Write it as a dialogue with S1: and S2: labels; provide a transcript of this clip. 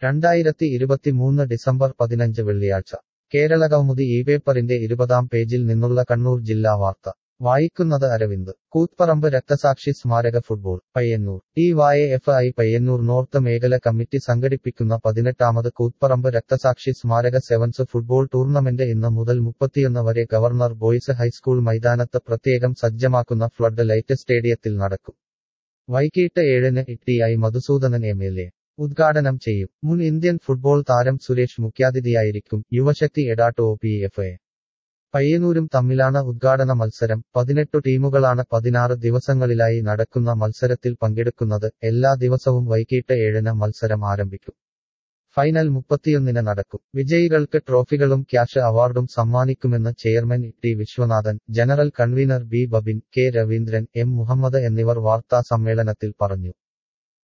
S1: രണ്ടായിരത്തി ഇരുപത്തിമൂന്ന് ഡിസംബർ പതിനഞ്ച് വെള്ളിയാഴ്ച കേരളകൗമുദി ഈ പേപ്പറിന്റെ ഇരുപതാം പേജിൽ നിന്നുള്ള കണ്ണൂർ ജില്ലാ വാർത്ത വായിക്കുന്നത് അരവിന്ദ് കൂത്പറമ്പ് രക്തസാക്ഷി സ്മാരക football Payyanur D Y F I Payyanur north മേഖല കമ്മിറ്റി സംഘടിപ്പിക്കുന്ന പതിനെട്ടാമത് കൂത്പറമ്പ് രക്തസാക്ഷി സ്മാരക സെവൻസ് ഫുട്ബോൾ ടൂർണമെന്റ് ഇന്ന് മുതൽ മുപ്പത്തിയൊന്ന് വരെ ഗവർണർ ബോയ്സ് ഹൈസ്കൂൾ മൈതാനത്ത് പ്രത്യേകം സജ്ജമാക്കുന്ന ഫ്ലഡ് ലൈറ്റ് സ്റ്റേഡിയത്തിൽ നടക്കും വൈകിട്ട് ഏഴിന് T I Madhusoodanan M L A ഉദ്ഘാടനം ചെയ്യും മുൻ ഇന്ത്യൻ ഫുട്ബോൾ താരം സുരേഷ് മുഖ്യാതിഥിയായിരിക്കും Yuvashakthi Edat O P F A പയ്യന്നൂരും തമ്മിലാണ് ഉദ്ഘാടന മത്സരം പതിനെട്ടു ടീമുകളാണ് പതിനാറ് ദിവസങ്ങളിലായി നടക്കുന്ന മത്സരത്തിൽ പങ്കെടുക്കുന്നത് എല്ലാ ദിവസവും വൈകിട്ട് ഏഴിന് മത്സരം ആരംഭിക്കും ഫൈനൽ മുപ്പത്തിയൊന്നിന് നടക്കും വിജയികൾക്ക് ട്രോഫികളും ക്യാഷ് അവാർഡും സമ്മാനിക്കുമെന്ന് chairman T Viswanathan general convener B Babin K Raveendran M Muhammad എന്നിവർ വാർത്താ സമ്മേളനത്തിൽ പറഞ്ഞു